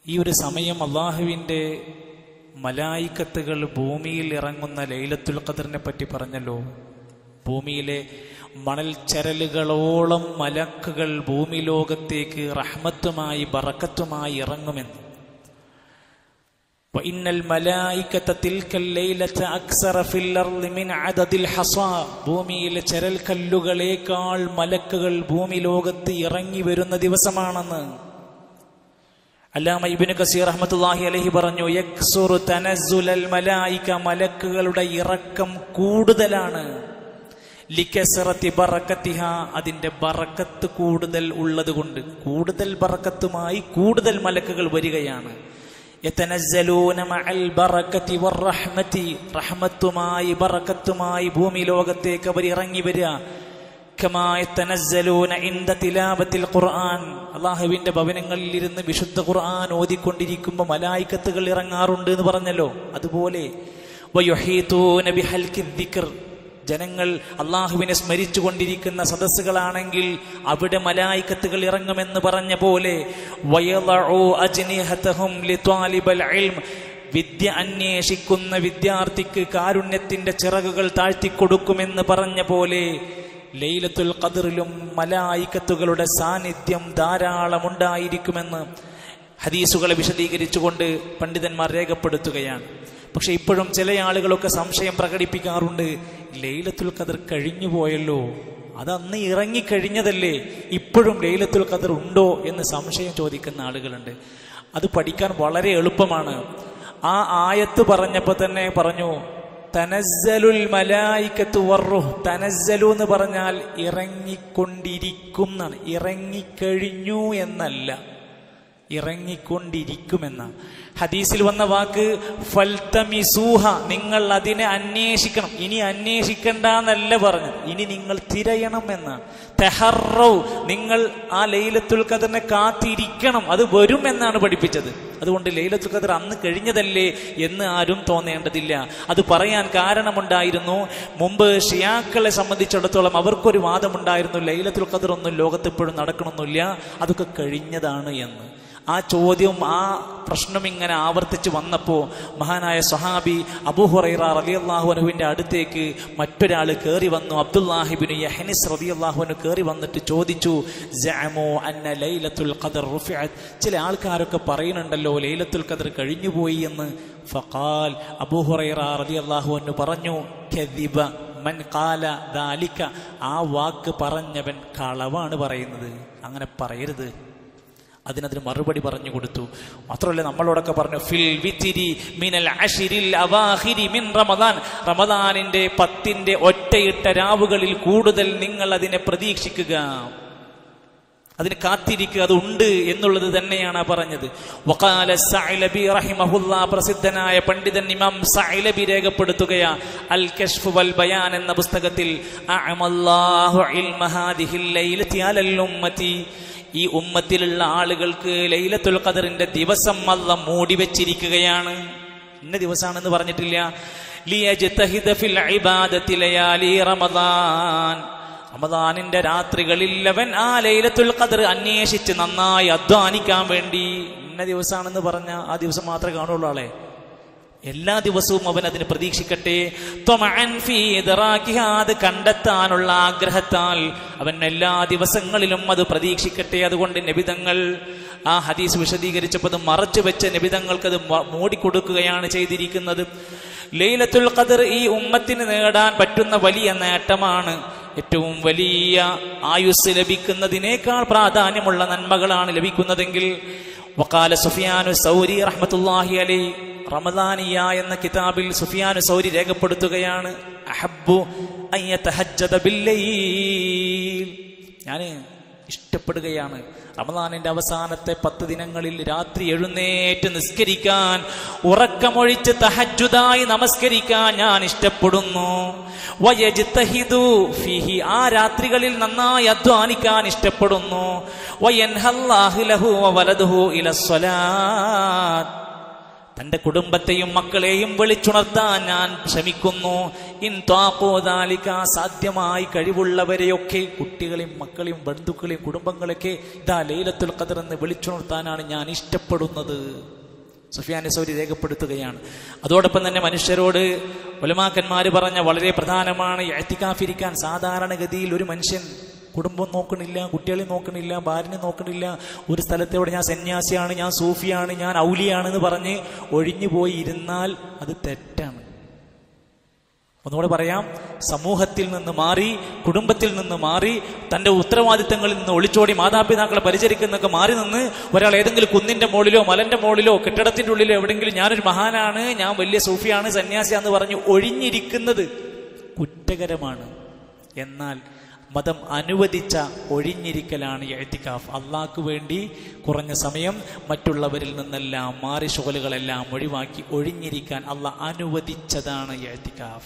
ഈ ഒരു സമയം അള്ളാഹുവിൻ്റെ മലായിക്കത്തുകൾ ഭൂമിയിൽ ഇറങ്ങുന്ന ലൈലത്തുൽ ഖദറിനെ പറ്റി പറഞ്ഞല്ലോ ഭൂമിയിലെ മണൽ ചരലുകളോളം മലക്കുകൾ ഭൂമി ലോകത്തേക്ക് റഹ്മത്തുമായി ബറക്കത്തുമായി ഇറങ്ങുമെന്ന് وإن الملائكة تلك الليلة أكثر في الأرض من عدد الحصى ഭൂമിയിലെ ചരൽ കല്ലുകളേക്കാൾ മലക്കുകൾ ഭൂമി ലോകത്ത് ഇറങ്ങി വരുന്ന ദിവസമാണെന്ന് അല്ലാമ ഇബ്നു കസീർ റഹ്മത്തുള്ളാഹി അലൈഹി പറഞ്ഞു യക്സുറു തനസ്സുലൽ മലായിക മലക്കുകളുടെ ഇറക്കം കൂടുതലാണ് ലിക്കസറത്തി ബറക്കത്തിഹ അതിന്റെ ബറക്കത്ത് കൂടുതൽ ഉള്ളത് കൊണ്ട് കൂടുതൽ ബറക്കത്തുമായി കൂടുതൽ മലക്കുകൾ വരികയാണ് യതനസ്സലൂന മഅൽ ബറക്കത്തി വറഹ്മത്തി റഹ്മത്തുമായി ബറക്കത്തുമായി ഭൂമി ലോകത്തേക്ക് അവർ ഇറങ്ങി വരിക കമാ യതനസ്സലൂന ഇൻദ തിലാവത്തിൽ ഖുർആൻ അള്ളാഹുവിന്റെ ഭവനങ്ങളിൽ ഇരുന്ന് വിശുദ്ധ ഖുർആൻ ഓതിക്കൊണ്ടിരിക്കുമ്പോൾ മലായിക്കത്തുകൾ ഇറങ്ങാറുണ്ട് എന്ന് പറഞ്ഞല്ലോ അതുപോലെ വയുഹീതൂന ബിഹൽക്കി ദിക്ർ ജനങ്ങൾ അള്ളാഹുവിനെ സ്മരിച്ചു കൊണ്ടിരിക്കുന്ന സദസ്സുകളാണെങ്കിൽ അവിടെ മലായിക്കത്തുകൾ ഇറങ്ങുമെന്ന് പറഞ്ഞ പോലെ വയളഉ അജ്നിഹതഹും ലിത്വാലിബൽ ഇൽം വിദ്യ അന്വേഷിക്കുന്ന വിദ്യാർത്ഥിക്ക് കാരുണ്യത്തിന്റെ ചിറകുകൾ താഴ്ത്തിക്കൊടുക്കുമെന്ന് പറഞ്ഞ പോലെ ലൈലത്തുൽ ഖദറിലും മലായിക്കത്തുകളുടെ സാന്നിധ്യം ധാരാളമുണ്ടായിരിക്കുമെന്ന് ഹദീസുകളെ വിശദീകരിച്ചുകൊണ്ട് പണ്ഡിതന്മാർ രേഖപ്പെടുത്തുകയാണ് പക്ഷെ ഇപ്പോഴും ചില ആളുകളൊക്കെ സംശയം പ്രകടിപ്പിക്കാറുണ്ട് ലൈലത്തുൽ ഖദർ കഴിഞ്ഞു പോയല്ലോ അത് അന്ന് ഇറങ്ങിക്കഴിഞ്ഞതല്ലേ ഇപ്പോഴും ലൈലത്തുൽ ഖദർ ഉണ്ടോ എന്ന് സംശയം ചോദിക്കുന്ന ആളുകളുണ്ട് അത് പഠിക്കാൻ വളരെ എളുപ്പമാണ് ആ ആയത്ത് പറഞ്ഞപ്പോൾ തന്നെ പറഞ്ഞു തനസ്സലുൽ മലായിക്കത്ത് വർറുഹ് തനസ്സലു എന്ന് പറഞ്ഞാൽ ഇറങ്ങിക്കൊണ്ടിരിക്കും എന്നാണ് ഇറങ്ങിക്കഴിഞ്ഞു എന്നല്ല ഇറങ്ങിക്കൊണ്ടിരിക്കുമെന്ന ഹദീസിൽ വന്ന വാക്ക് ഫൽത്തമിസൂഹ നിങ്ങൾ അതിനെ അന്വേഷിക്കണം ഇനി അന്വേഷിക്കണ്ട എന്നല്ല പറഞ്ഞത് ഇനി നിങ്ങൾ തിരയണം എന്നാണ് തെഹറൗ നിങ്ങൾ ആ ലൈലത്തുൽ ഖദറിനെ കാത്തിരിക്കണം അത് വരും എന്നാണ് പഠിപ്പിച്ചത് അതുകൊണ്ട് ലൈലത്തുൽ ഖദർ അന്ന് കഴിഞ്ഞതല്ലേ എന്ന് ആരും തോന്നേണ്ടതില്ല അത് പറയാൻ കാരണമുണ്ടായിരുന്നു മുമ്പ് ഷിയാക്കളെ സംബന്ധിച്ചിടത്തോളം അവർക്കൊരു വാദമുണ്ടായിരുന്നു ലൈലത്തുൽ ഖദർ ഒന്നും ലോകത്ത് ഇപ്പോഴും നടക്കണമെന്നില്ല അതൊക്കെ കഴിഞ്ഞതാണ് എന്ന് ആ ചോദ്യം ആ പ്രശ്നം ഇങ്ങനെ ആവർത്തിച്ച് വന്നപ്പോൾ മഹാനായ സഹാബി അബൂഹുറൈറ റലിയല്ലാഹു അനുവിൻ്റെ അടുത്തേക്ക് മറ്റൊരാൾ കയറി വന്നു അബ്ദുല്ലാഹിബിന് യഹനിസ് റലിയല്ലാഹുവിന് കയറി വന്നിട്ട് ചോദിച്ചു ജഅമോ അന്ന ലൈലത്തുൽ ഖദർ റുഫിഅത് ചില ആൾക്കാരൊക്കെ പറയുന്നുണ്ടല്ലോ ലൈലത്തുൽ ഖദർ കഴിഞ്ഞുപോയി എന്ന് ഫഖാൽ അബൂഹുറൈറ റലിയല്ലാഹു അന്നു പറഞ്ഞു കദിബ മൻ കാല ദാലിക്ക ആ വാക്ക് പറഞ്ഞവൻ കളവാണ് പറയുന്നത് അങ്ങനെ പറയരുത് അതിനതിന് മറുപടി പറഞ്ഞു കൊടുത്തു മാത്രമല്ല നമ്മളോടൊക്കെ പറഞ്ഞു ഫിൽ വിത്തിരി മിനൽ അഷിരിൽ അവാഹിരി മിൻ റമദാൻ റമദാനിന്റെ പത്തിന്റെ ഒറ്റയിട്ട രാവുകളിൽ കൂടുതൽ നിങ്ങൾ അതിനെ പ്രതീക്ഷിക്കുക അതിന് കാത്തിരിക്കുക അതുണ്ട് എന്നുള്ളത് തന്നെയാണ് പറഞ്ഞത് വഖാല സഅലബി റഹിമഹുല്ല പ്രസിദ്ധനായ പണ്ഡിതൻ ഇമാം സഅലബി രേഖപ്പെടുത്തുകയാ അൽ കശ്ഫ് വൽ ബയാൻ എന്ന പുസ്തകത്തിൽ അഅമല്ലാഹു ഇൽമ ഹാദിഹിൽ ലൈലത്തി അലൽ ഉമ്മത്തി ഈ ഉമ്മത്തിലുള്ള ആളുകൾക്ക് ലൈലത്തുൽ ഖദറിന്റെ ദിവസം അല്ല മൂടി വെച്ചിരിക്കുകയാണ് ഇന്ന ദിവസമാണെന്ന് പറഞ്ഞിട്ടില്ല ലിയജ്തഹിദ ഫിൽ ഇബാദത്തി ലയാലി റമദാൻ റമദാനിന്റെ രാത്രികളിൽ അവൻ ആ ലൈലത്തുൽ ഖദർ അന്വേഷിച്ച് നന്നായി അധ്വാനിക്കാൻ വേണ്ടി ഇന്ന ദിവസമാണെന്ന് പറഞ്ഞ ആ ദിവസം മാത്രമേ കാണുള്ളൂ ആളെ എല്ലാ ദിവസവും അവൻ അതിന് പ്രതീക്ഷിക്കട്ടെ ത്വമഅൻ ഫീ ഇദ്റാകിഹ, അത് കണ്ടെത്താനുള്ള ആഗ്രഹത്താൽ അവൻ എല്ലാ ദിവസങ്ങളിലും അത് പ്രതീക്ഷിക്കട്ടെ അതുകൊണ്ട് നബിതങ്ങൾ ആ ഹദീസ് വിശദീകരിച്ചപ്പോൾ അത് മറച്ചു വെച്ച നബിതങ്ങൾക്ക് അത് മ- മൂടിക്കൊടുക്കുകയാണ് ചെയ്തിരിക്കുന്നത് ലൈലത്തുൽ ഖദർ ഈ ഉമ്മത്തിന് നേടാൻ പറ്റുന്ന വലിയ നേട്ടമാണ് ഏറ്റവും വലിയ ആയുസ് ലഭിക്കുന്നതിനേക്കാൾ പ്രാധാന്യമുള്ള നന്മകളാണ് ലഭിക്കുന്നതെങ്കിൽ വക്കാല സുഫിയാനു സൗരി റഹ്മത്തുല്ലാഹി അലൈ റമദാനിയ എന്ന കിതാബിൽ സുഫിയാനു സൗരി രേഖപ്പെടുത്തുകയാണ് അഹബ്ബു അൻ യതഹജ്ജദ ബില്ലൈൽ ഞാൻ ഇഷ്ടപ്പെടുകയാണ് റമദാനിന്റെ അവസാനത്തെ പത്ത് ദിനങ്ങളിൽ രാത്രി എഴുന്നേറ്റ് നിസ്കരിക്കാൻ ഉറക്കമൊഴിച്ച് തഹജുദായി നമസ്കരിക്കാൻ ഞാൻ ഇഷ്ടപ്പെടുന്നു വയജ്തഹിദു ഫീഹി ആ രാത്രികളിൽ നന്നായി അധ്വാനിക്കാൻ ഇഷ്ടപ്പെടുന്നു വയൻഹല്ലാഹു ലഹു വലതുഹു ഇലസ്വലാത്ത് തന്റെ കുടുംബത്തെയും മക്കളെയും വിളിച്ചുണർത്താൻ ഞാൻ ശ്രമിക്കുന്നു ഇൻ ത്വാക്കോദാലിക സാധ്യമായി കഴിവുള്ളവരെയൊക്കെ കുട്ടികളെയും മക്കളെയും ബന്ധുക്കളെയും കുടുംബങ്ങളെയൊക്കെ ഇതാ ലൈലത്തുൽ ഖദർ എന്ന് വിളിച്ചുണർത്താനാണ് ഞാൻ ഇഷ്ടപ്പെടുന്നത് സുഫിയാൻ സൗരി രേഖപ്പെടുത്തുകയാണ് അതോടൊപ്പം തന്നെ മനുഷ്യരോട് ഒലമാക്കന്മാർ പറഞ്ഞ വളരെ പ്രധാനമാണ് എത്തിക്കാഫിരിക്കാൻ സാധാരണഗതിയിൽ ഒരു മനുഷ്യൻ കുടുംബം നോക്കണില്ല കുട്ടികളെ നോക്കണില്ല ഭാര്യനെ നോക്കണില്ല ഒരു സ്ഥലത്തെവിടെ ഞാൻ സന്യാസിയാണ് ഞാൻ സൂഫിയാണ് ഞാൻ ഔലിയാണ് എന്ന് പറഞ്ഞ് ഒഴിഞ്ഞു പോയി ഇരുന്നാൽ അത് തെറ്റാണ് ഒന്നുകൂടെ പറയാം സമൂഹത്തിൽ നിന്ന് മാറി കുടുംബത്തിൽ നിന്ന് മാറി തന്റെ ഉത്തരവാദിത്തങ്ങളിൽ നിന്ന് ഒളിച്ചോടി മാതാപിതാക്കളെ പരിചരിക്കുന്നൊക്കെ മാറി നിന്ന് ഒരാൾ ഏതെങ്കിലും കുന്നിന്റെ മുകളിലോ മലന്റെ മുകളിലോ കെട്ടിടത്തിന്റെ ഉള്ളിലോ എവിടെയെങ്കിലും ഞാനൊരു മഹാനാണ് ഞാൻ വലിയ സൂഫിയാണ് സന്യാസിയാന്ന് പറഞ്ഞ് ഒഴിഞ്ഞിരിക്കുന്നത് കുറ്റകരമാണ് എന്നാൽ മതം അനുവദിച്ച ഒഴിഞ്ഞിരിക്കലാണ് എഴുത്തിക്കാഫ് അള്ളാഹ്ക്ക് വേണ്ടി കുറഞ്ഞ സമയം മറ്റുള്ളവരിൽ നിന്നെല്ലാം മാറി ഷോലുകളെല്ലാം ഒഴിവാക്കി ഒഴിഞ്ഞിരിക്കാൻ അള്ളാഹ് അനുവദിച്ചതാണ് എഴുത്തിക്കാഫ്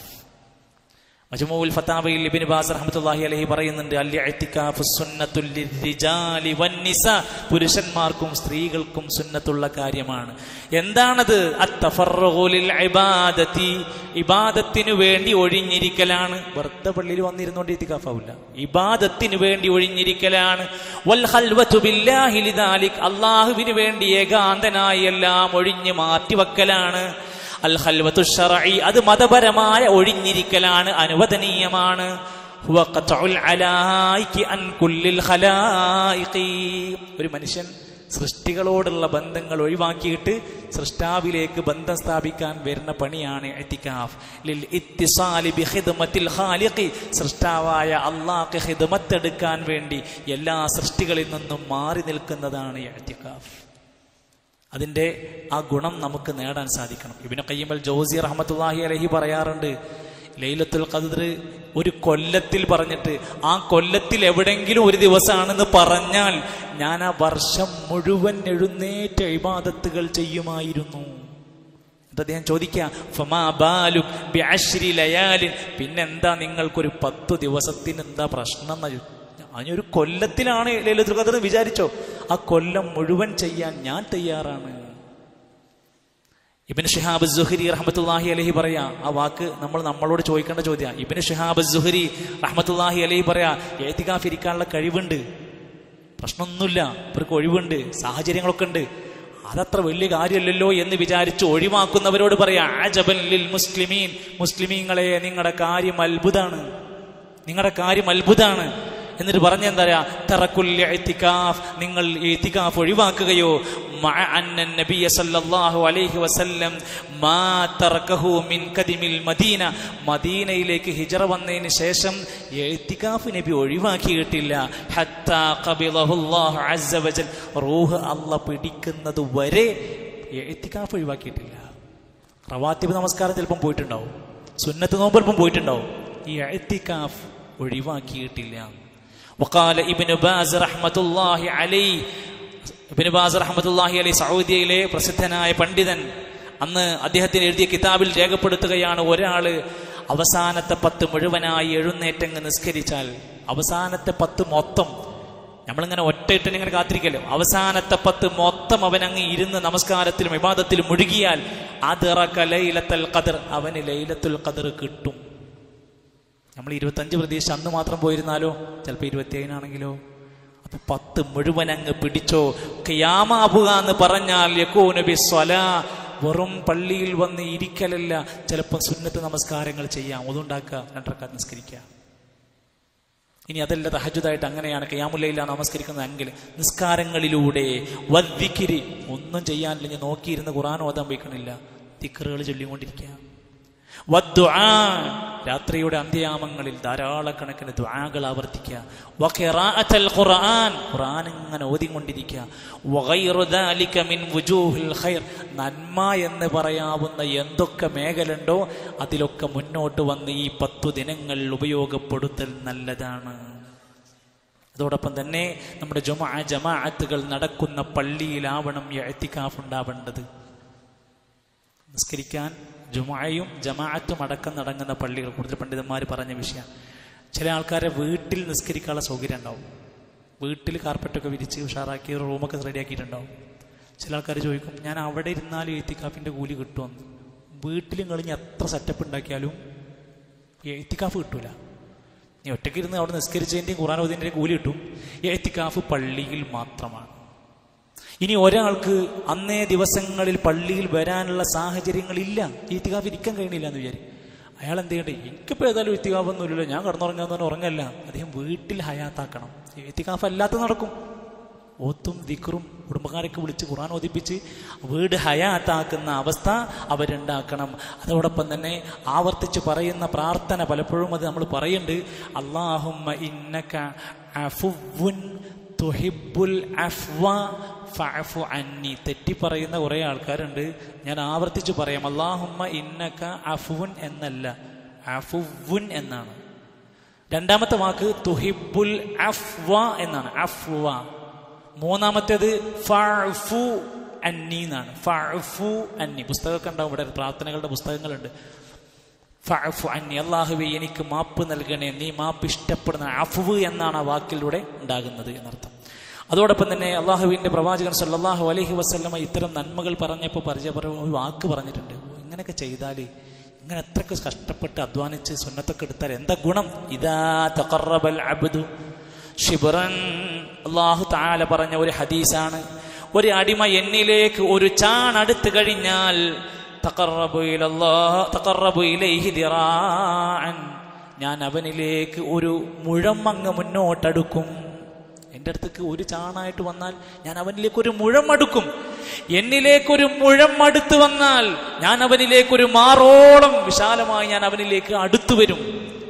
മജ്മൂൽ ഫത്താവയിൽ ഇബ്നു ബാസ് റഹ്മത്തുള്ളാഹി അലൈഹി പറയുന്നുണ്ട് അൽ ഇഅ്തികാഫു സുന്നത്തുൽ ലിർരിജാലി വന്നിസ പുരുഷന്മാർക്കും സ്ത്രീകൾക്കും സുന്നത്തുള്ള കാര്യമാണ് എന്താണത് അത്തഫറഗു ലിൽ ഇബാദത്തി ഇബാദത്തിനു വേണ്ടി ഒഴിഞ്ഞിരിക്കലാണ് വെറുതെ പള്ളിയിൽ വന്നിരുന്നുകൊണ്ട് ഇത്തികാഫാവില്ല ഇബാദത്തിനു വേണ്ടി ഒഴിഞ്ഞിരിക്കലാണ് വൽ ഖൽവതു ബില്ലാഹി ലിദാലിക് അല്ലാഹുവിന് വേണ്ടി ഏകാന്തനായി എല്ലാം ഒഴിഞ്ഞു മാറ്റിവെക്കലാണ് അൽ ഖൽവത്തു ശർഈ അത് മതപരമായ ഒഴിഞ്ഞിരിക്കലാണ് അനുവദനീയമാണ് ഹുവ ഖത്ഉൽ അലായികി അൻ കുല്ലിൽ ഖലായിഖി ഒരു മനുഷ്യൻ സൃഷ്ടികളോടുള്ള ബന്ധങ്ങൾ ഒഴിവാക്കിയിട്ട് സൃഷ്ടാവിലേക്ക് ബന്ധം സ്ഥാപിക്കാൻ വരുന്ന പണിയാണ് ഇത്തികാഫ് ലിൽ ഇത്തിസാലി ബി ഖിദ്മത്തിൽ ഖാലിഖി സൃഷ്ടാവായ അല്ലാഹ് ഖിദ്മത്ത് എടുക്കാൻ വേണ്ടി എല്ലാ സൃഷ്ടികളിൽ നിന്നും മാറി നിൽക്കുന്നതാണ് ഇത്തികാഫ് അതിന്റെ ആ ഗുണം നമുക്ക് നേടാൻ സാധിക്കണം ഇബിന് കയ്യമ്പൽ ജോസി റഹ്മത്തുല്ലാഹി അലഹി പറയാറുണ്ട് ലൈലത്തുൽ ഖദർ ഒരു കൊല്ലത്തിൽ പറഞ്ഞിട്ട് ആ കൊല്ലത്തിൽ എവിടെങ്കിലും ഒരു ദിവസമാണെന്ന് പറഞ്ഞാൽ ഞാൻ ആ വർഷം മുഴുവൻ എഴുന്നേറ്റ ഇബാദത്തുകൾ ചെയ്യുമായിരുന്നു എന്നിട്ട് അദ്ദേഹം ചോദിക്കാം ഫമാ ബാലു ബിഅശ്രി ലയാലിൻ പിന്നെന്താ നിങ്ങൾക്കൊരു പത്തു ദിവസത്തിന് എന്താ പ്രശ്നം എന്ന് അതിനൊരു കൊല്ലത്തിലാണ് ലൈലത്തുൽ ഖദർ വിചാരിച്ചോ ആ കൊല്ലം മുഴുവൻ ചെയ്യാൻ ഞാൻ തയ്യാറാണ് ഇബിൻ ഷിഹാബ് സുഹരി റഹ്മത്തുല്ലാഹി അലഹി പറയാ ആ വാക്ക് നമ്മൾ നമ്മളോട് ചോദിക്കേണ്ട ചോദ്യം ഇബിൻ ഷിഹാബ് സുഹരി റഹ്മത്തുല്ലാഹി അലഹി പറയാ ഏത്തികാഫ് ഇരിക്കാനുള്ള കഴിവുണ്ട് പ്രശ്നമൊന്നുമില്ല ഇവർക്ക് ഒഴിവുണ്ട് സാഹചര്യങ്ങളൊക്കെ ഉണ്ട് അതത്ര വലിയ കാര്യമല്ലല്ലോ എന്ന് വിചാരിച്ച് ഒഴിവാക്കുന്നവരോട് പറയാ ആജബൻ ലിൽ മുസ്ലിമീൻ മുസ്ലിമീങ്ങളെ നിങ്ങളുടെ കാര്യം അത്ഭുതാണ് നിങ്ങളുടെ കാര്യം അത്ഭുതാണ് എന്നിട്ട് പറഞ്ഞ എന്താ പറയാ തറക്കുൽ ഇത്തികാഫ് നിങ്ങൾ ഇത്തികാഫ് ഒഴിവാക്കുകയോ മഅ അന്ന നബിയ സല്ലല്ലാഹു അലൈഹി വസല്ലം മാ തറക്കഹു മിൻ കദിമിൽ മദീന മദീനയിലേക്ക് ഹിജറ വന്നതിന് ശേഷം ഇത്തികാഫ് നബി ഒഴിവാക്കിയിട്ടില്ല ഹത്താ ഖബിളഹു അല്ലാഹു അസ്സ വജൽ റൂഹ് അല്ലാഹ് പിടിക്കുന്നത് വരെ ഇത്തികാഫ് ഒഴിവാക്കിയിട്ടില്ല റവാത്തിബ് നമസ്കാരം ചിലപ്പം പോയിട്ടുണ്ടാവും സുന്നത്ത് നോമ്പ് ചിലപ്പം പോയിട്ടുണ്ടാവും ഈ ഇത്തികാഫ് ഒഴിവാക്കിയിട്ടില്ല വക്കാല ഇബിന് ബാസ് റഹ്മത്തുല്ലാഹി അലൈ ഇബിന് ബാസ് റഹ്മത്തുല്ലാഹി അലൈ സൗദിയയിലെ പ്രസിദ്ധനായ പണ്ഡിതൻ അന്ന് അദ്ദേഹത്തിന് എഴുതിയ കിതാബിൽ രേഖപ്പെടുത്തുകയാണ് ഒരാള് അവസാനത്തെ പത്ത് മുഴുവനായി എഴുന്നേറ്റങ്ങ് നിസ്കരിച്ചാൽ അവസാനത്തെ പത്ത് മൊത്തം നമ്മളിങ്ങനെ ഒറ്റയിട്ടിന് ഇങ്ങനെ കാത്തിരിക്കല്ലോ അവസാനത്തെ പത്ത് മൊത്തം അവൻ അങ്ങ് ഇരുന്ന് നമസ്കാരത്തിലും വിവാദത്തിലും മുഴുകിയാൽ അത് ലൈലത്തൽ ഖദർ അവന് ലൈലത്തുൽ ഖദർ കിട്ടും നമ്മൾ ഇരുപത്തഞ്ച് പ്രതീക്ഷ അന്ന് മാത്രം പോയിരുന്നാലോ ചിലപ്പോൾ ഇരുപത്തിയേഴിനാണെങ്കിലോ അപ്പൊ പത്ത് മുഴുവൻ അങ്ങ് പിടിച്ചോ ഖിയാമാവുക എന്ന് പറഞ്ഞാൽ യക്കൂനബി സ്വല വെറും പള്ളിയിൽ വന്ന് ഇരിക്കലല്ല ചിലപ്പോൾ സുന്നത്ത് നമസ്കാരങ്ങൾ ചെയ്യാം അതുണ്ടാക്കുക രണ്ടരക്കാർ നിസ്കരിക്കുക ഇനി അതല്ല തഹജുദായിട്ട് അങ്ങനെയാണ് കയാമുല്ലയില്ല നമസ്കരിക്കുന്നത് എങ്കിൽ നിസ്കാരങ്ങളിലൂടെ വദ്ദിക്കിരി ഒന്നും ചെയ്യാനില്ലെങ്കിൽ നോക്കിയിരുന്ന് ഖുറാൻ ഓതാൻ വയ്ക്കണില്ല തിക്കറുകൾ ചൊല്ലിക്കൊണ്ടിരിക്കുക വദ്ദുആ രാത്രിയുടെ അന്ത്യയാമങ്ങളിൽ ധാരാളക്കണക്കിന് ദ്വാകൾ ആവർത്തിക്കുക വഖിറാഅത്തൽ ഖുർആൻ ഖുർആൻ ഇങ്ങനെ ഓതിക്കൊണ്ടിരിക്കുക വഗൈറു ദാലിക മിൻ വുജൂഹിൽ ഖൈർ നന്മ എന്ന് പറയാവുന്ന എന്തൊക്കെ മേഖലയുണ്ടോ അതിലൊക്കെ മുന്നോട്ട് വന്ന് ഈ പത്തു ദിനങ്ങൾ ഉപയോഗപ്പെടുത്തൽ നല്ലതാണ് അതോടൊപ്പം തന്നെ നമ്മുടെ ജുമാ ജമാഅത്തുകൾ നടക്കുന്ന പള്ളിയിലാവണം എത്തിക്കാഫ് ഉണ്ടാവേണ്ടത് നിസ്കരിക്കാൻ ജുമായും ജമാഅത്തും അടക്കം നടങ്ങുന്ന പള്ളികൾ കൂടുതൽ പണ്ഡിതന്മാർ പറഞ്ഞ വിഷയം ചില ആൾക്കാരെ വീട്ടിൽ നിസ്കരിക്കാനുള്ള സൗകര്യം ഉണ്ടാവും വീട്ടിൽ കാർപ്പറ്റൊക്കെ വിരിച്ച് ഉഷാറാക്കി റൂമൊക്കെ റെഡിയാക്കിയിട്ടുണ്ടാവും ചില ആൾക്കാർ ചോദിക്കും ഞാൻ അവിടെ ഇരുന്നാലും എത്തിക്കാഫിൻ്റെ കൂലി കിട്ടുമെന്ന് വീട്ടിൽ കളിഞ്ഞ് എത്ര സെറ്റപ്പ് ഉണ്ടാക്കിയാലും എത്തിക്കാഫ് കിട്ടൂല നീ ഒറ്റയ്ക്കിരുന്ന് അവിടെ നിസ്കരിച്ചതിൻ്റെയും ഖുറാൻ ഓതിൻ്റെയും കൂലി കിട്ടും എത്തിക്കാഫ് പള്ളിയിൽ മാത്രമാണ് ഇനി ഒരാൾക്ക് അന്നേ ദിവസങ്ങളിൽ പള്ളിയിൽ വരാനുള്ള സാഹചര്യങ്ങളില്ല ഈത്തികാഫ് ഇരിക്കാൻ കഴിയണില്ല എന്ന് വിചാരിക്കും അയാൾ എന്ത് ചെയ്യട്ടെ എനിക്കിപ്പോൾ ഏതായാലും ഇത്തികാഫൊന്നുമില്ലല്ലോ ഞാൻ കിടന്നുറങ്ങാൻ തന്നെ ഉറങ്ങല്ല അദ്ദേഹം വീട്ടിൽ ഹയാത്താക്കണം ഇത്തികാഫ് അല്ലാത്ത നടക്കും ഓത്തും ദിക്റും കുടുംബക്കാരൊക്കെ വിളിച്ച് ഖുർആൻ ഓദിപ്പിച്ച് വീട് ഹയാത്താക്കുന്ന അവസ്ഥ അവരുണ്ടാക്കണം അതോടൊപ്പം തന്നെ ആവർത്തിച്ച് പറയുന്ന പ്രാർത്ഥന പലപ്പോഴും അത് നമ്മൾ പറയുന്നുണ്ട് അള്ളാഹുമ്മ ഇന്നക അഫുവുൻ തുഹിബുൽ അഫ്വ ഫഅഫു അന്നി തെറ്റി പറയുന്ന കുറേ ആൾക്കാരുണ്ട് ഞാൻ ആവർത്തിച്ച് പറയാം അള്ളാഹുമ്മ ഇന്നക അഫുവുൻ എന്നല്ല അഫുവുൻ എന്നാണ് രണ്ടാമത്തെ വാക്ക് തുഹിബുൽ അഫ്വ എന്നാണ് അഫ്വ മൂന്നാമത്തേത് ഫഅഫു അന്നി എന്നാണ് ഫഅഫു അന്നി പുസ്തകമൊക്കെ ഉണ്ടാവും ഇവിടെ പ്രാർത്ഥനകളുടെ പുസ്തകങ്ങളുണ്ട് ഫഅഫു അന്നി അള്ളാഹുവെ എനിക്ക് മാപ്പ് നൽകണേ നീ മാപ്പ് ഇഷ്ടപ്പെടുന്ന അഫുവ് എന്നാണ് ആ വാക്കിലൂടെ ഉണ്ടാകുന്നത് എന്നർത്ഥം അതോടൊപ്പം തന്നെ അള്ളാഹുവിൻ്റെ പ്രവാചകൻ സല്ലല്ലാഹു അലൈഹി വസല്ലമ ഇത്തരം നന്മകൾ പറഞ്ഞപ്പോൾ പരിചയപര ഒരു വാക്ക് പറഞ്ഞിട്ടുണ്ട് ഇങ്ങനെയൊക്കെ ചെയ്താൽ ഇങ്ങനെ എത്രയൊക്കെ കഷ്ടപ്പെട്ട് അധ്വാനിച്ച് സുന്നത്തൊക്കെ എടുത്താൽ എന്താ ഗുണം ഇതാ തഖറബൽ അബ്ദു ഷിബറൻ അള്ളാഹു താല പറഞ്ഞ ഒരു ഹദീസാണ് ഒരു അടിമ എന്നിലേക്ക് ഒരു ചാൺ അടുത്ത് കഴിഞ്ഞാൽ തഖറബു ഇലല്ലാഹ് തഖറബു ഇലൈഹി ദിറാഅൻ ഞാൻ അവനിലേക്ക് ഒരു മുഴം അങ്ങ് മുന്നോട്ടടുക്കും എൻ്റെ അടുത്തേക്ക് ഒരു ചാണായിട്ട് വന്നാൽ ഞാൻ അവനിലേക്ക് ഒരു മുഴം അടുക്കും എന്നിലേക്കൊരു മുഴം അടുത്ത് വന്നാൽ ഞാൻ അവനിലേക്ക് ഒരു മാറോളം വിശാലമായി ഞാൻ അവനിലേക്ക് അടുത്തു വരും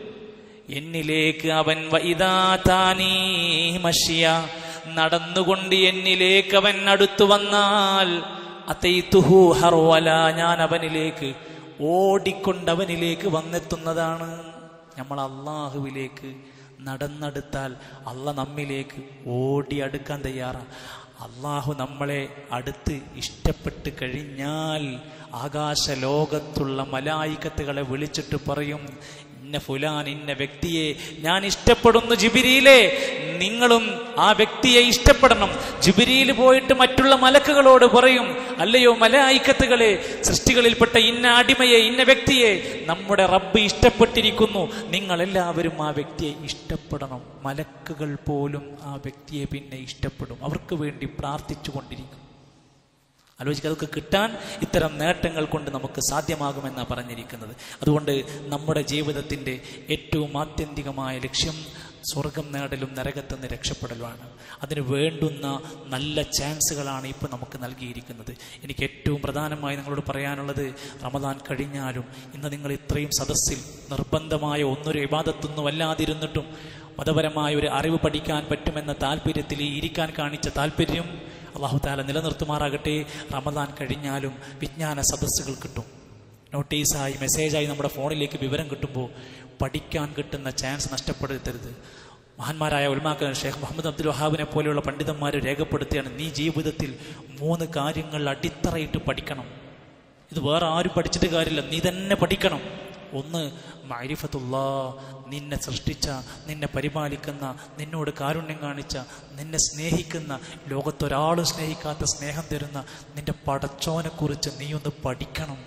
എന്നിലേക്ക് അവൻ വൈദാതാനീ മഷിയ നടന്നുകൊണ്ട് എന്നിലേക്ക് അവൻ അടുത്തു വന്നാൽ അതൈതുഹു ഹർവല ഞാൻ അവനിലേക്ക് ഓടിക്കൊണ്ട് അവനിലേക്ക് വന്നെത്തുന്നതാണ് നമ്മൾ അള്ളാഹുവിലേക്ക് നടന്നെടുത്താൽ അള്ള നമ്മിലേക്ക് ഓടി അടുക്കാൻ തയ്യാറാണ് അള്ളാഹു നമ്മളെ അടുത്ത് ഇഷ്ടപ്പെട്ട് കഴിഞ്ഞാൽ ആകാശ ലോകത്തുള്ള മലായിക്കത്തുകളെ വിളിച്ചിട്ട് പറയും ഇന്ന ഫുലാൻ ഇന്ന വ്യക്തിയെ ഞാൻ ഇഷ്ടപ്പെടുന്നു ജിബിരിയിലെ നിങ്ങളും ആ വ്യക്തിയെ ഇഷ്ടപ്പെടണം ജിബിരിയിൽ പോയിട്ട് മറ്റുള്ള മലക്കുകളോട് പറയും അല്ലയോ മലായിക്കത്തുകളെ സൃഷ്ടികളിൽപ്പെട്ട ഇന്ന അടിമയെ ഇന്ന വ്യക്തിയെ നമ്മുടെ റബ്ബ് ഇഷ്ടപ്പെട്ടിരിക്കുന്നു നിങ്ങൾ എല്ലാവരും ആ വ്യക്തിയെ ഇഷ്ടപ്പെടണം മലക്കുകൾ പോലും ആ വ്യക്തിയെ പിന്നെ ഇഷ്ടപ്പെടും അവർക്ക് വേണ്ടി പ്രാർത്ഥിച്ചു കൊണ്ടിരിക്കും ആലോചിക്കുക അതൊക്കെ കിട്ടാൻ ഇത്തരം നേട്ടങ്ങൾ കൊണ്ട് നമുക്ക് സാധ്യമാകുമെന്നാണ് പറഞ്ഞിരിക്കുന്നത് അതുകൊണ്ട് നമ്മുടെ ജീവിതത്തിൻ്റെ ഏറ്റവും ആത്യന്തികമായ ലക്ഷ്യം സ്വർഗം നേടലും നരകത്തു നിന്ന് രക്ഷപ്പെടലുമാണ് അതിന് വേണ്ടുന്ന നല്ല ചാൻസുകളാണ് ഇപ്പോൾ നമുക്ക് നൽകിയിരിക്കുന്നത് എനിക്ക് ഏറ്റവും പ്രധാനമായി നിങ്ങളോട് പറയാനുള്ളത് റമദാൻ കഴിഞ്ഞാലും ഇന്ന് നിങ്ങൾ ഇത്രയും സദസ്സിൽ നിർബന്ധമായ ഒന്നൊരു വിവാദത്തൊന്നും അല്ലാതിരുന്നിട്ടും മതപരമായ ഒരു അറിവ് പഠിക്കാൻ പറ്റുമെന്ന താല്പര്യത്തിൽ ഈ ഇരിക്കാൻ കാണിച്ച താല്പര്യം അള്ളാഹു താല നിലനിർത്തുമാറാകട്ടെ റമദാൻ കഴിഞ്ഞാലും വിജ്ഞാന സദസ്സുകൾ കിട്ടും നോട്ടീസായി മെസ്സേജായി നമ്മുടെ ഫോണിലേക്ക് വിവരം കിട്ടുമ്പോൾ പഠിക്കാൻ കിട്ടുന്ന ചാൻസ് നഷ്ടപ്പെടുത്തരുത് മഹാന്മാരായ ഉൽമാക്കൻ ഷേഖ് മുഹമ്മദ് അബ്ദുൽ വഹാബിനെ പോലെയുള്ള പണ്ഡിതന്മാർ രേഖപ്പെടുത്തിയാണ് നീ ജീവിതത്തിൽ മൂന്ന് കാര്യങ്ങൾ അടിത്തറയിട്ട് പഠിക്കണം ഇത് വേറെ ആരും പഠിച്ചിട്ട് കാര്യമില്ല നീ തന്നെ പഠിക്കണം ഒന്ന് മൈരിഫത്തുള്ള നിന്നെ സൃഷ്ടിച്ച നിന്നെ പരിപാലിക്കുന്ന നിന്നോട് കാരുണ്യം കാണിച്ച നിന്നെ സ്നേഹിക്കുന്ന ലോകത്തൊരാളും സ്നേഹിക്കാത്ത സ്നേഹം തരുന്ന നിന്റെ പടച്ചോനെക്കുറിച്ച് നീ ഒന്ന് പഠിക്കണം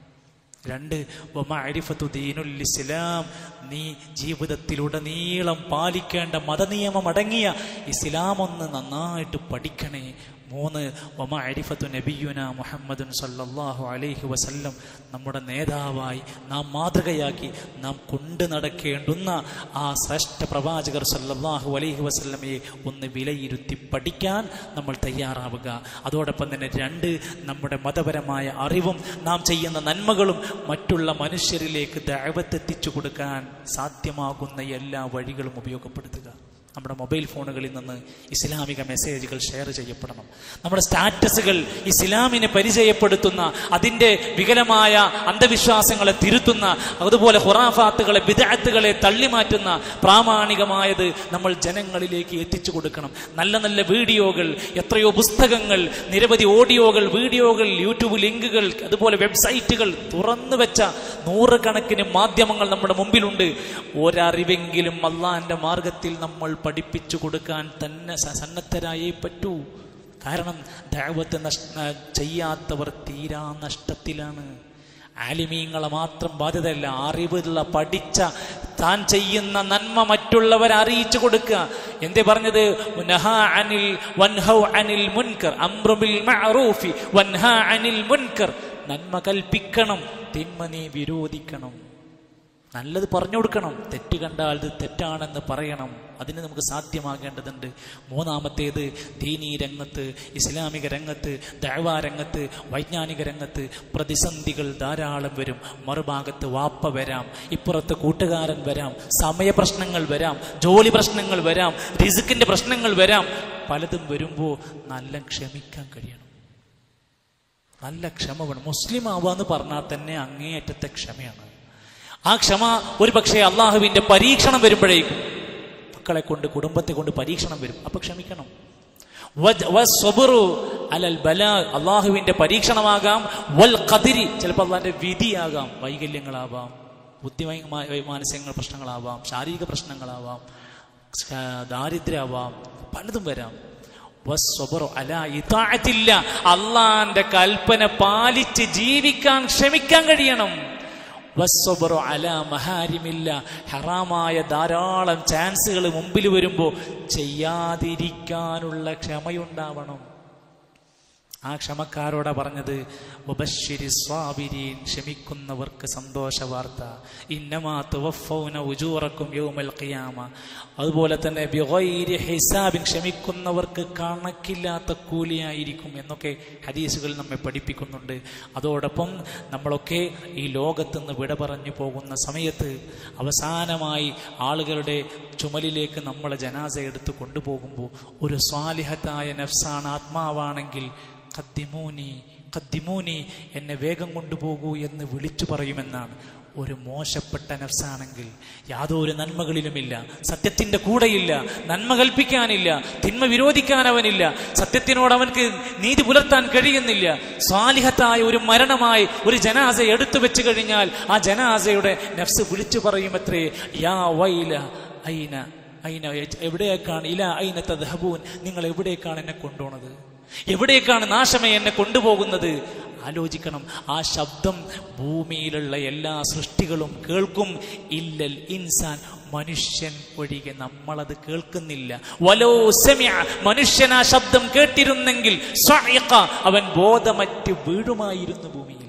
രണ്ട് വമഅരിഫത്തു ദീനുൽ ഇസ്ലാം നീ ജീവിതത്തിലുടനീളം പാലിക്കേണ്ട മതനിയമം അടങ്ങിയ ഇസ്ലാം ഒന്ന് നന്നായിട്ട് പഠിക്കണേ മൂന്ന് വമഅരിഫത്തു നബിയുന മുഹമ്മദുൻ സല്ലല്ലാഹു അലൈഹി വസല്ലം നമ്മുടെ നേതാവായി നാം മാതൃകയാക്കി നാം കൊണ്ടു നടക്കേണ്ടുന്ന ആ ശ്രേഷ്ഠ പ്രവാചകർ സല്ലല്ലാഹു അലൈഹി വസല്ലമയെ ഒന്ന് വിലയിരുത്തി പഠിക്കാൻ നമ്മൾ തയ്യാറാവുക അതോടൊപ്പം തന്നെ രണ്ട് നമ്മുടെ മതപരമായ അറിവും നാം ചെയ്യുന്ന നന്മകളും മറ്റുള്ള മനുഷ്യരിലേക്ക് ദൈവത്തെത്തിച്ചു കൊടുക്കാൻ സാധ്യമാകുന്ന എല്ലാ വഴികളും ഉപയോഗപ്പെടുത്തുക നമ്മുടെ മൊബൈൽ ഫോണുകളിൽ നിന്ന് ഇസ്ലാമിക മെസ്സേജുകൾ ഷെയർ ചെയ്യപ്പെടണം നമ്മുടെ സ്റ്റാറ്റസുകൾ ഇസ്ലാമിനെ പരിചയപ്പെടുത്തുന്ന അതിൻ്റെ വികലമായ അന്ധവിശ്വാസങ്ങളെ തിരുത്തുന്ന അതുപോലെ ഹുറാഫാത്തുകളെ വിദഗ്ധകളെ തള്ളിമാറ്റുന്ന പ്രാമാണികമായത് നമ്മൾ ജനങ്ങളിലേക്ക് എത്തിച്ചു കൊടുക്കണം നല്ല നല്ല വീഡിയോകൾ എത്രയോ പുസ്തകങ്ങൾ നിരവധി ഓഡിയോകൾ വീഡിയോകൾ യൂട്യൂബ് ലിങ്കുകൾ അതുപോലെ വെബ്സൈറ്റുകൾ തുറന്നു വെച്ച നൂറുകണക്കിന് മാധ്യമങ്ങൾ നമ്മുടെ മുമ്പിലുണ്ട് ഒരറിവെങ്കിലും അള്ളാന്റെ മാർഗത്തിൽ നമ്മൾ പഠിപ്പിച്ചു കൊടുക്കാൻ തന്നെ സ- സന്നദ്ധരായേ പറ്റൂ കാരണം ദൈവത്തെ നഷ് ചെയ്യാത്തവർ തീരാ നഷ്ടത്തിലാണ് ആലിമീങ്ങളെ മാത്രം ബാധ്യതയല്ല അറിവുള്ള പഠിച്ച താൻ ചെയ്യുന്ന നന്മ മറ്റുള്ളവരെ അറിയിച്ചു കൊടുക്കുക എന്തേ പറഞ്ഞത് നഹാ അനിൽ വൻഹൗ അനിൽ മുൻകർ അമ്രുബിൽ മഅറൂഫി വൻഹാ അനിൽ മുൻകർ നന്മ കൽപ്പിക്കണം തിന്മ നീ വിരോധിക്കണം നല്ലത് പറഞ്ഞു കൊടുക്കണം തെറ്റ് കണ്ടാൽ ഇത് തെറ്റാണെന്ന് പറയണം അതിന് നമുക്ക് സാധ്യമാകേണ്ടതുണ്ട് മൂന്നാമത്തേത് ദീനീ രംഗത്ത് ഇസ്ലാമിക രംഗത്ത് ദഴവാ രംഗത്ത് വൈജ്ഞാനിക രംഗത്ത് പ്രതിസന്ധികൾ ധാരാളം വരും മറുഭാഗത്ത് വാപ്പ വരാം ഇപ്പുറത്ത് കൂട്ടുകാരൻ വരാം സമയപ്രശ്നങ്ങൾ വരാം ജോലി പ്രശ്നങ്ങൾ വരാം റിസുക്കിന്റെ പ്രശ്നങ്ങൾ വരാം പലതും വരുമ്പോൾ നല്ല ക്ഷമിക്കാൻ കഴിയണം നല്ല ക്ഷമ വേണം മുസ്ലിം ആവുക എന്ന് പറഞ്ഞാൽ തന്നെ അങ്ങേയറ്റത്തെ ക്ഷമയാണ് ആ ക്ഷമ ഒരു പക്ഷേ അള്ളാഹുവിന്റെ പരീക്ഷണം വരുമ്പോഴേക്കും മക്കളെ കൊണ്ട് കുടുംബത്തെ കൊണ്ട് പരീക്ഷണം വരും അപ്പൊ ക്ഷമിക്കണം വജ്- വസ്വബുറു അലൽ ബലാ അള്ളാഹുവിന്റെ പരീക്ഷണമാകാം വൽ ഖദിരി ചിലപ്പോൾ അള്ളാഹിന്റെ വിധിയാകാം വൈകല്യങ്ങളാവാം ബുദ്ധി മാനസിക പ്രശ്നങ്ങളാവാം ശാരീരിക പ്രശ്നങ്ങളാവാം സ്- ദാരിദ്ര്യമാവാം പലതും വരാം വസ്വബറു അലാ ഇതാഅത്തില്ല അള്ളാന്റെ കൽപ്പന പാലിച്ച് ജീവിക്കാൻ ക്ഷമിക്കാൻ കഴിയണം വസ്വബറു അല മഹാരിമില്ല ഹറാമായ ധാരാളം ചാൻസുകൾ മുമ്പിൽ വരുമ്പോൾ ചെയ്യാതിരിക്കാനുള്ള ക്ഷമയുണ്ടാവണം ആ ക്ഷമക്കാരോടാ പറഞ്ഞത് വബശ്ശിരി സ്വാബിരീൻ ക്ഷമിക്കുന്നവർക്ക് സന്തോഷ വാർത്ത ഇന്നമാ തുവഫൗന ഉജൂറക്കും യൗമൽ ഖിയാമ അതുപോലെ തന്നെ ബിഗൈരി ഹിസാബിൻ ക്ഷമിക്കുന്നവർക്ക് കണക്കില്ലാത്ത കൂലിയായിരിക്കും എന്നൊക്കെ ഹദീസുകൾ നമ്മെ പഠിപ്പിക്കുന്നുണ്ട് അതോടൊപ്പം നമ്മളൊക്കെ ഈ ലോകത്ത് നിന്ന് വിട പറഞ്ഞു പോകുന്ന സമയത്ത് അവസാനമായി ആളുകളുടെ ചുമലിലേക്ക് നമ്മളെ ജനാസ എടുത്ത് കൊണ്ടുപോകുമ്പോൾ ഒരു സ്വാലിഹത്തായ നഫ്സാണ് ആത്മാവാണെങ്കിൽ കദ്ദിമൂനി കദ്ദിമൂനി എന്നെ വേഗം കൊണ്ടുപോകൂ എന്ന് വിളിച്ചു പറയുമെന്നാണ് ഒരു മോശപ്പെട്ട നഫ്സാണെങ്കിൽ യാതൊരു നന്മകളിലുമില്ല സത്യത്തിന്റെ കൂടെയില്ല നന്മ കൽപ്പിക്കാനില്ല തിന്മ വിരോധിക്കാൻ അവനില്ല സത്യത്തിനോട് അവൻക്ക് നീതി പുലർത്താൻ കഴിയുന്നില്ല സ്വാലിഹത്തായ ഒരു മരണമായി ഒരു ജനാസ എടുത്തു വെച്ച് കഴിഞ്ഞാൽ ആ ജനാസയുടെ നഫ്സ് വിളിച്ചു പറയുമത്രേ യാ വൈല ഐന ഐന എവിടേക്കാണ് ഇല ഐന തദ്ഹബൂൻ നിങ്ങൾ എവിടേക്കാണ് എന്നെ കൊണ്ടുപോണത് എവിടേക്കാണ് നാശമേ എന്നെ കൊണ്ടുപോകുന്നത് ആലോചിക്കണം ആ ശബ്ദം ഭൂമിയിലുള്ള എല്ലാ സൃഷ്ടികളും കേൾക്കും ഇല്ലൽ ഇൻസാൻ മനുഷ്യൻ ഒഴികെ നമ്മളത് കേൾക്കുന്നില്ല വലോ സെമിയ മനുഷ്യൻ ആ ശബ്ദം കേട്ടിരുന്നെങ്കിൽ സ്വഇഖ, അവൻ ബോധമറ്റ് വീഴുമായിരുന്നു ഭൂമിയിൽ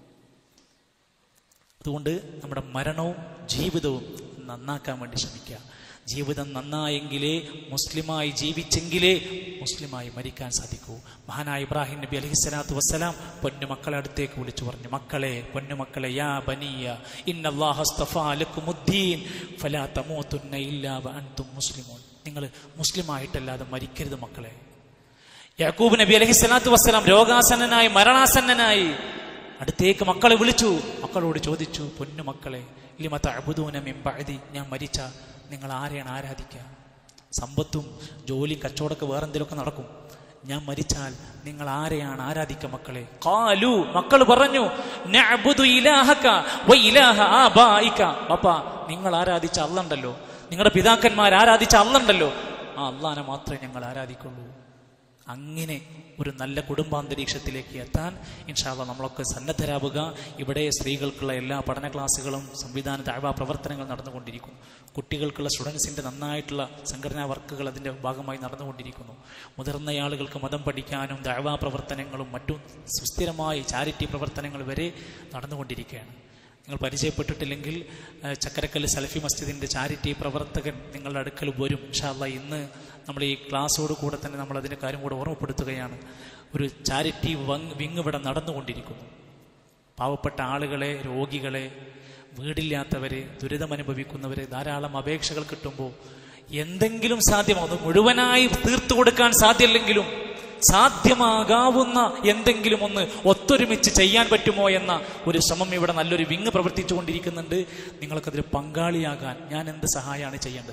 അതുകൊണ്ട് നമ്മുടെ മരണവും ജീവിതവും നന്നാക്കാൻ വേണ്ടി ശ്രമിക്കുക ജീവിതം നന്നായെങ്കിലേ മുസ്ലിമായി ജീവിച്ചെങ്കിലേ മുസ്ലിമായി മരിക്കാൻ സാധിക്കൂ മഹാനായ ഇബ്രാഹിം നബി അലൈഹി സ്വലാത്തു വസ്സലാം പൊന്നു മക്കളെ അടുത്തേക്ക് വിളിച്ചു പറഞ്ഞു മക്കളെ പൊന്നു മക്കളെ യാ ബനിയ ഇന്നല്ലാഹുദ്ദീൻ ഫലാ തമൂത്തുന്ന ഇല്ലാ അൻതും മുസ്ലിമോൻ നിങ്ങൾ മുസ്ലിമായിട്ടല്ലാതെ മരിക്കരുത് മക്കളെ യാക്കൂബ് നബി അലൈഹി സ്വലാത്തു വസ്സലാം രോഗാസന്നനായി മരണാസന്നനായി അടുത്തേക്ക് മക്കളെ വിളിച്ചു മക്കളോട് ചോദിച്ചു പൊന്നു മക്കളെ ലിമത്ത അബുദൂന മിമ്പഴതി ഞാൻ മരിച്ച നിങ്ങൾ ആരെയാണ് ആരാധിക്കുക സമ്പത്തും ജോലിയും കച്ചവടമൊക്കെ വേറെന്തെങ്കിലുമൊക്കെ നടക്കും ഞാൻ മരിച്ചാൽ നിങ്ങൾ ആരെയാണ് ആരാധിക്കുക മക്കളെ കാലു മക്കൾ പറഞ്ഞു നഅ്ബുദു ഇലാഹക വ ഇലാഹ ആബായിക പാപ്പാ നിങ്ങൾ ആരാധിച്ച അല്ലണ്ടല്ലോ നിങ്ങളുടെ പിതാക്കന്മാർ ആരാധിച്ച അല്ലണ്ടല്ലോ ആ അള്ളാനെ മാത്രമേ ഞങ്ങൾ ആരാധിക്കുള്ളൂ അങ്ങനെ ഒരു നല്ല കുടുംബാന്തരീക്ഷത്തിലേക്ക് എത്താൻ ഇൻഷാല്ല നമ്മളൊക്കെ സന്നദ്ധരാവുക ഇവിടെ സ്ത്രീകൾക്കുള്ള എല്ലാ പഠന ക്ലാസ്സുകളും സംവിധാന താഴ്വാ പ്രവർത്തനങ്ങൾ നടന്നുകൊണ്ടിരിക്കുന്നു കുട്ടികൾക്കുള്ള സ്റ്റുഡൻസിൻ്റെ നന്നായിട്ടുള്ള സംഘടനാ വർക്കുകൾ അതിൻ്റെ ഭാഗമായി നടന്നുകൊണ്ടിരിക്കുന്നു മുതിർന്ന ആളുകൾക്ക് മതം പഠിക്കാനും ദഴവാ പ്രവർത്തനങ്ങളും മറ്റും സുസ്ഥിരമായി ചാരിറ്റി പ്രവർത്തനങ്ങൾ വരെ നടന്നുകൊണ്ടിരിക്കുകയാണ് നിങ്ങൾ പരിചയപ്പെട്ടിട്ടില്ലെങ്കിൽ ഏഹ്, ചക്കരക്കല്ല് സലഫി മസ്ജിദിൻ്റെ ചാരിറ്റി പ്രവർത്തകൻ നിങ്ങളുടെ അടുക്കൽ വരും ഇൻഷാല്ല ഇന്ന് നമ്മൾ ഈ ക്ലാസ്സോട് കൂടെ തന്നെ നമ്മൾ അതിൻ്റെ കാര്യം കൂടെ ഓർമ്മപ്പെടുത്തുകയാണ് ഒരു ചാരിറ്റി വങ് വിങ് ഇവിടെ നടന്നുകൊണ്ടിരിക്കുന്നു പാവപ്പെട്ട ആളുകളെ രോഗികളെ വീടില്ലാത്തവരെ ദുരിതമനുഭവിക്കുന്നവരെ ധാരാളം അപേക്ഷകൾ കിട്ടുമ്പോൾ എന്തെങ്കിലും സാധ്യമാകുന്നു മുഴുവനായി തീർത്തു കൊടുക്കാൻ സാധ്യമല്ലെങ്കിലും സാധ്യമാകാവുന്ന എന്തെങ്കിലും ഒന്ന് ഒത്തൊരുമിച്ച് ചെയ്യാൻ പറ്റുമോ എന്ന ഒരു ശ്രമം ഇവിടെ നല്ലൊരു വിങ് പ്രവർത്തിച്ചു കൊണ്ടിരിക്കുന്നുണ്ട് നിങ്ങൾക്കതിൽ പങ്കാളിയാകാൻ ഞാൻ എന്ത് സഹായമാണ് ചെയ്യേണ്ടത്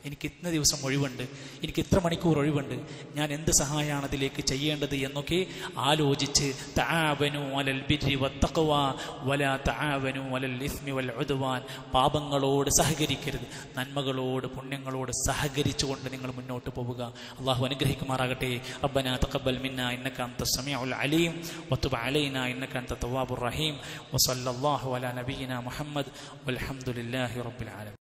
എനിക്ക് ഇന്ന ദിവസം ഒഴിവുണ്ട് എനിക്ക് ഇത്ര മണിക്കൂർ ഒഴിവുണ്ട് ഞാൻ എന്ത് സഹായമാണ് അതിലേക്ക് ചെയ്യേണ്ടത് എന്നൊക്കെ ആലോചിച്ച് തആവനു അലൽ ബിർരി വത്തഖ്വ വലാ തആവനു അലൽ ഇസ്മി വൽ ഉദ്വാൻ പാപങ്ങളോട് സഹകരിക്കരുത് നന്മകളോട് പുണ്യങ്ങളോട് സഹകരിച്ചുകൊണ്ട് നിങ്ങൾ മുന്നോട്ട് പോവുക അള്ളാഹു അനുഗ്രഹിക്കുമാറാകട്ടെ റബ്ബന തഖബ്ബൽ മിന്ന ഇന്നക അൻത സമീഉൽ അലീം വതുബ് അലൈനാ ഇന്നക അൻത തവ്വാബുർ റഹീം വസല്ലല്ലാഹു അലാ നബിയിന മുഹമ്മദ് വൽഹംദുലില്ലാഹി റബ്ബിൽ ആലമീൻ